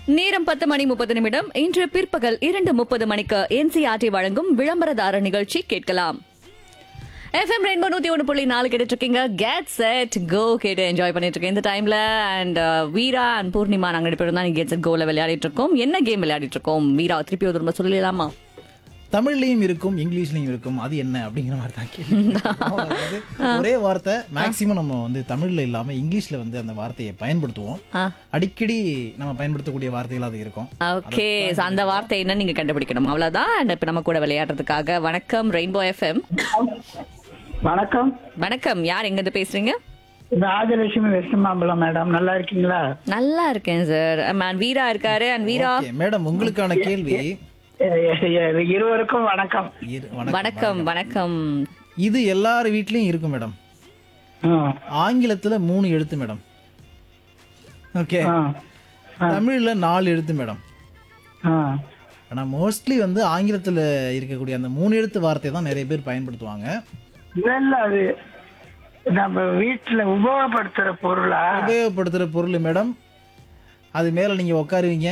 நேரம் பத்து மணி முப்பது நிமிடம் இன்று பிற்பகல் இரண்டு முப்பது மணிக்கு என்சிஆர்டி வழங்கும் விளம்பரதார நிகழ்ச்சி கேட்கலாம் எஃப்எம் ரெயின்போ நூத்தி ஒன்று புள்ளி நாலு கேட்டுட்டு இருக்கீங்க கெட் செட் கோ கேட்டு என்ஜாய் பண்ணிட்டு இருக்கேன் இந்த டைம்ல அண்ட் வீரா அண்ட் பூர்ணிமா நாங்க ரெண்டு பேரும் தான் கெட் செட் கோல விளையாடிட்டு இருக்கோம் என்ன கேம் விளையாடிட்டு இருக்கோம் வீரா திருப்பி ஒரு திரும்ப சொல்லலாமா தமிழ்லயும் இருக்கும் இங்கிலீஷ்லயும் இருக்கும் அது என்ன அப்படிங்கிற மாதிரி தான் கேள்வி. அதாவது ஒரே வார்த்தை மேக்சிமம் நம்ம வந்து தமிழ்ல இல்லாம இங்கிலீஷ்ல வந்து அந்த வார்த்தையை பயன்படுத்துவோம் ஆ. அடிக்கடி நம்ம பயன்படுத்தக்கூடிய வார்த்தைகள் அது இருக்கும் ஓகே அந்த வார்த்தை என்ன நீங்க கண்டுபிடிக்கணும் அவ்வளவுதான் And இப்ப நம்ம கூட விளையாடுறதுக்காக வணக்கம் ரெயின்போ எஃப்எம் வணக்கம் வணக்கம் யார் எங்க இருந்து பேசுறீங்க ராஜலட்சுமி வெஸ்டமாம்பலம் மேடம் நல்லா இருக்கீங்களா நல்லா இருக்கேன் சார் மேன் வீரா இருக்காரு அண்ட் வீரா Okay, மேடம் உங்களுக்கான கேள்வி எ- எ- எ- இருவருக்கும் வணக்கம் இரு, வணக்கம். வணக்கம் வணக்கம் இது எல்லார் வீட்லயும் இருக்கும் மேடம் ம், ஆங்கிலத்துல மூணு எழுத்து மேடம் ஓகே ஆ, தமிழ்ல நாலு எழுத்து மேடம் ஆ. ஆனா மோஸ்ட்லி வந்து ஆங்கிலத்துல இருக்கக்கூடிய அந்த மூணு எழுத்து வார்த்தை தான் நிறைய பேர் பயன்படுத்துவாங்க இல்ல அது நம்ம வீட்டுல உபயோகப்படுத்துற பொருளா உபயோகப்படுத்துற பொருள் மேடம் அது மேல நீங்க உட்காருவீங்க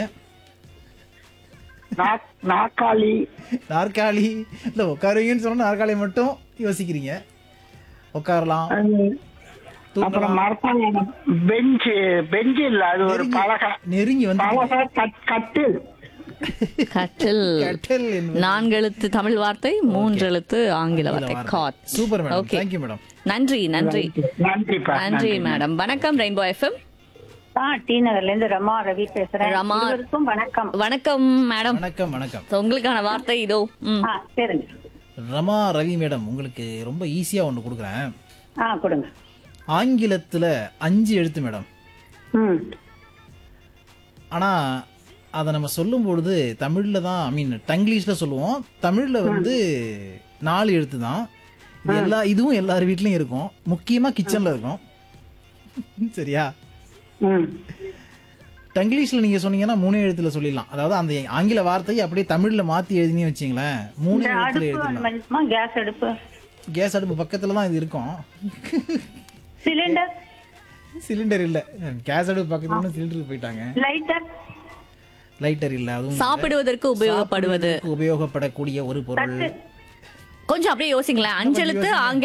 நாக்- நாக்காளி நாற்காலி இல்ல உட்காருவீங்கன்னு சொன்னா நாற்காலி மட்டும் யோசிக்கிறீங்க உட்காரலாம் அது அப்புறம் மரத்தாங்க பெஞ்சு பெஞ்சு இல்ல அது ஒரு பலகை நெருங்கி வந்து பலகை கட்- கட்டில் கட்டில் கட்டல் என்பது நான்கு எழுத்து தமிழ் வார்த்தை மூன்று எழுத்து ஆங்கில வார்த்தை god super madam Okay. Thank you madam நன்றி நன்றி நன்றிப்பா நன்றி மேடம் வணக்கம் ரெயின்போ எஃப்எம் ஆ டி நகர்ல இருந்து ரமா ரவி பேசுறேன் ரமா. இருவருக்கும் வணக்கம் வணக்கம் மேடம் வணக்கம் வணக்கம் So, உங்களுக்கான வார்த்தை இதோ ம். ஆ சரிங்க ரமா ரவி மேடம் உங்களுக்கு ரொம்ப ஈஸியா ஒன்று கொடுக்குறேன் ஆ கொடுங்க ஆங்கிலத்துல அஞ்சு எழுத்து மேடம் ம் ஆனா அதை நம்ம சொல்லும் பொழுது தமிழ்ல தான் ஐ மீன் டங்கிலீஷ்ல சொல்லுவோம் தமிழ்ல வந்து நாலு எழுத்து தான் இது எல்லா இதுவும் எல்லார் வீட்லயும் இருக்கும் முக்கியமா கிச்சன்ல இருக்கும் சரியா ம் டங்கிலீஷ்ல நீங்க சொன்னீங்கன்னா மூணே எழுத்துல சொல்லிடலாம் அதாவது அந்த ஆங்கில வார்த்தையை அப்படியே தமிழ்ல மாத்தி எழுதினே வச்சிங்களேன் மூணே இந்த எழுத்துல அடுப்பு எழுதிடலாம் அனுமதிக்குமா கேஸ் அடுப்பு கேஸ் அடுப்பு பக்கத்துல தான் இது இருக்கும் சிலிண்டர் சிலிண்டர் இல்ல கேஸ் அடுப்பு பக்கத்துல சிலிண்டருக்கு போயிட்டாங்க லைட்டர் லைட்டர் இல்ல அதுவும் சாப்பிடுவதற்கு உபயோகப்படுவது உபயோகப்படக்கூடிய ஒரு பொருள் கொஞ்சம் அப்படியே யோசிங்களேன் அஞ்சு எழுத்து ஆங்கில